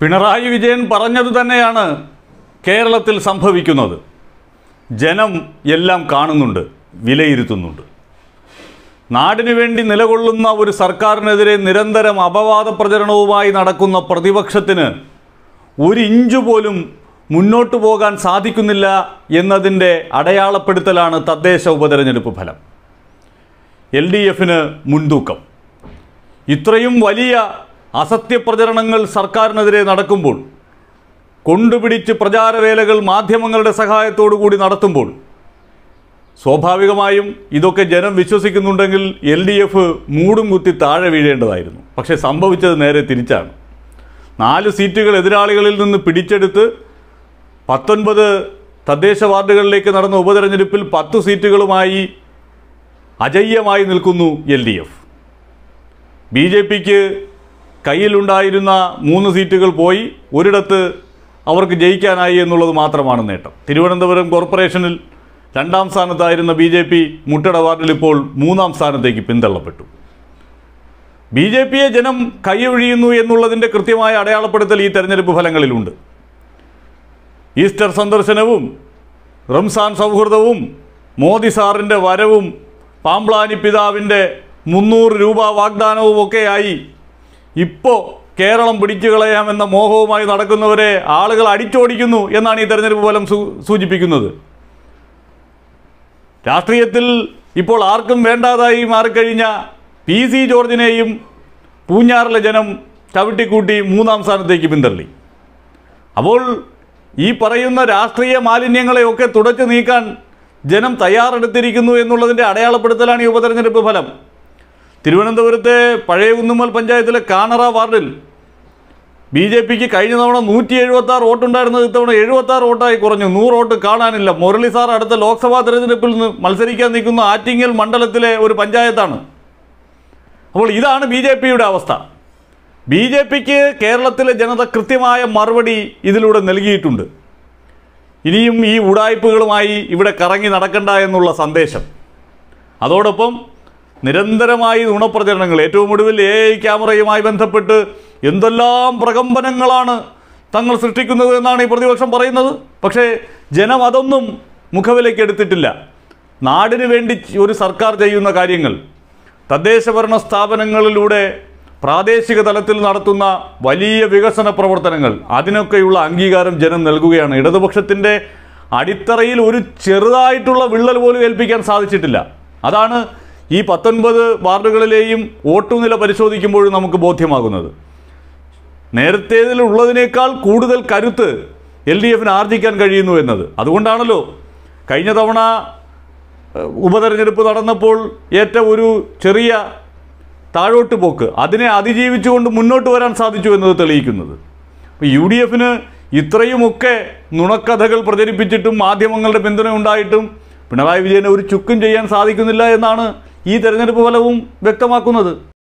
പിണറായി വിജയൻ പറഞ്ഞത് തന്നെയാണ് കേരളത്തിൽ സംഭവിക്കുന്നത് ജനം എല്ലാം കാണുന്നുണ്ട് വിലയിരുത്തുന്നുണ്ട് നാടിനു വേണ്ടി നിലകൊള്ളുന്ന ഒരു സർക്കാരിനെതിരെ നിരന്തരം അപവാദ പ്രചരണവുമായി നടക്കുന്ന പ്രതിപക്ഷത്തിന് ഒരു ഇഞ്ചു പോലും മുന്നോട്ട് പോകാൻ സാധിക്കുന്നില്ല എന്നതിൻ്റെ അടയാളപ്പെടുത്തലാണ് തദ്ദേശ ഉപതെരഞ്ഞെടുപ്പ് ഫലം എൽ ഡി എഫിന് മുൻതൂക്കം ഇത്രയും വലിയ അസത്യപ്രചരണങ്ങൾ സർക്കാരിനെതിരെ നടക്കുമ്പോൾ കൊണ്ടുപിടിച്ച് പ്രചാരവേലകൾ മാധ്യമങ്ങളുടെ സഹായത്തോടു കൂടി നടത്തുമ്പോൾ സ്വാഭാവികമായും ഇതൊക്കെ ജനം വിശ്വസിക്കുന്നുണ്ടെങ്കിൽ എൽ ഡി എഫ് മൂടും കുത്തി താഴെ വീഴേണ്ടതായിരുന്നു പക്ഷേ സംഭവിച്ചത് നേരെ തിരിച്ചാണ് നാല് സീറ്റുകൾ എതിരാളികളിൽ നിന്ന് പിടിച്ചെടുത്ത് പത്തൊൻപത് തദ്ദേശ വാർഡുകളിലേക്ക് നടന്ന ഉപതെരഞ്ഞെടുപ്പിൽ പത്ത് സീറ്റുകളുമായി അജയ്യമായി നിൽക്കുന്നു L D F B J പിക്ക് കയ്യിലുണ്ടായിരുന്ന മൂന്ന് സീറ്റുകൾ പോയി ഒരിടത്ത് അവർക്ക് ജയിക്കാനായി എന്നുള്ളത് മാത്രമാണ് നേട്ടം തിരുവനന്തപുരം കോർപ്പറേഷനിൽ രണ്ടാം സ്ഥാനത്തായിരുന്ന ബി ജെ പി മുട്ടട വാർഡിൽ ഇപ്പോൾ മൂന്നാം സ്ഥാനത്തേക്ക് പിന്തള്ളപ്പെട്ടു ബി ജെ പിയെ ജനം കൈയൊഴിയുന്നു എന്നുള്ളതിൻ്റെ കൃത്യമായ അടയാളപ്പെടുത്തൽ ഈ തെരഞ്ഞെടുപ്പ് ഫലങ്ങളിലുണ്ട് ഈസ്റ്റർ സന്ദർശനവും റംസാൻ സൗഹൃദവും മോദി സാറിൻ്റെ വരവും പാമ്പ്ലാനി പിതാവിൻ്റെ മുന്നൂറ് രൂപ വാഗ്ദാനവും ഒക്കെയായി ഇപ്പോൾ കേരളം പിടിച്ചു കളയാമെന്ന മോഹവുമായി നടക്കുന്നവരെ ആളുകൾ അടിച്ചോടിക്കുന്നു എന്നാണ് ഈ തെരഞ്ഞെടുപ്പ് ഫലം സൂ സൂചിപ്പിക്കുന്നത് രാഷ്ട്രീയത്തിൽ ഇപ്പോൾ ആർക്കും വേണ്ടാതായി മാറിക്കഴിഞ്ഞ പി സി ജോർജിനെയും പൂഞ്ഞാറിലെ ജനം ചവിട്ടിക്കൂട്ടി മൂന്നാം സ്ഥാനത്തേക്ക് പിന്തള്ളി അപ്പോൾ ഈ പറയുന്ന രാഷ്ട്രീയ മാലിന്യങ്ങളെയൊക്കെ തുടച്ചു നീക്കാൻ ജനം തയ്യാറെടുത്തിരിക്കുന്നു എന്നുള്ളതിൻ്റെ അടയാളപ്പെടുത്തലാണ് ഈ ഉപതെരഞ്ഞെടുപ്പ് ഫലം തിരുവനന്തപുരത്തെ പഴയ കുന്നുമ്മൽ പഞ്ചായത്തിലെ കാനറ വാർഡിൽ ബി ജെ പിക്ക് കഴിഞ്ഞ തവണ നൂറ്റി എഴുപത്തി ആറ് വോട്ടുണ്ടായിരുന്നത് ഇത്തവണ എഴുപത്തി ആറ് വോട്ടായി കുറഞ്ഞു നൂറ് വോട്ട് കാണാനില്ല മുരളി സാർ അടുത്ത ലോക്സഭാ തെരഞ്ഞെടുപ്പിൽ നിന്ന് മത്സരിക്കാൻ നിൽക്കുന്ന ആറ്റിങ്ങൽ മണ്ഡലത്തിലെ ഒരു പഞ്ചായത്താണ് അപ്പോൾ ഇതാണ് ബി ജെ പിയുടെ അവസ്ഥ ബി ജെ പിക്ക് കേരളത്തിലെ ജനത കൃത്യമായ മറുപടി ഇതിലൂടെ നൽകിയിട്ടുണ്ട് ഇനിയും ഈ ഉടായ്പകളുമായി ഇവിടെ കറങ്ങി നടക്കണ്ട എന്നുള്ള സന്ദേശം അതോടൊപ്പം നിരന്തരമായി നുണപ്രചരണങ്ങൾ ഏറ്റവും ഒടുവിൽ എ ഐ ക്യാമറയുമായി ബന്ധപ്പെട്ട് എന്തെല്ലാം പ്രകമ്പനങ്ങളാണ് തങ്ങൾ സൃഷ്ടിക്കുന്നത് എന്നാണ് ഈ പ്രതിപക്ഷം പറയുന്നത് പക്ഷേ ജനം അതൊന്നും മുഖവിലേക്ക് എടുത്തിട്ടില്ല നാടിനു വേണ്ടി ഒരു സർക്കാർ ചെയ്യുന്ന കാര്യങ്ങൾ തദ്ദേശഭരണ സ്ഥാപനങ്ങളിലൂടെ പ്രാദേശിക തലത്തിൽ നടത്തുന്ന വലിയ വികസന പ്രവർത്തനങ്ങൾ അതിനൊക്കെയുള്ള അംഗീകാരം ജനം നൽകുകയാണ് ഇടതുപക്ഷത്തിൻ്റെ അടിത്തറയിൽ ഒരു ചെറുതായിട്ടുള്ള വിള്ളൽ പോലും ഏൽപ്പിക്കാൻ സാധിച്ചിട്ടില്ല അതാണ് ഈ പത്തൊൻപത് വാർഡുകളിലെയും വോട്ടുനില പരിശോധിക്കുമ്പോഴും നമുക്ക് ബോധ്യമാകുന്നത് നേരത്തേതിലുള്ളതിനേക്കാൾ കൂടുതൽ കരുത്ത് എൽ ഡി എഫിന് ആർജിക്കാൻ കഴിയുന്നു എന്നത് അതുകൊണ്ടാണല്ലോ കഴിഞ്ഞ തവണ ഏഹ്, ഉപതെരഞ്ഞെടുപ്പ് നടന്നപ്പോൾ ഏറ്റ ഒരു ചെറിയ താഴോട്ട് പോക്ക് അതിനെ അതിജീവിച്ചുകൊണ്ട് മുന്നോട്ട് വരാൻ സാധിച്ചു എന്നത് തെളിയിക്കുന്നത് അപ്പോൾ യു ഡി എഫിന് ഇത്രയുമൊക്കെ നുണക്കഥകൾ പ്രചരിപ്പിച്ചിട്ടും മാധ്യമങ്ങളുടെ പിന്തുണ ഉണ്ടായിട്ടും പിണറായി വിജയനെ ഒരു ചുക്കും ചെയ്യാൻ സാധിക്കുന്നില്ല എന്നാണ് ഈ തെരഞ്ഞെടുപ്പ് ഫലവും വ്യക്തമാക്കുന്നത്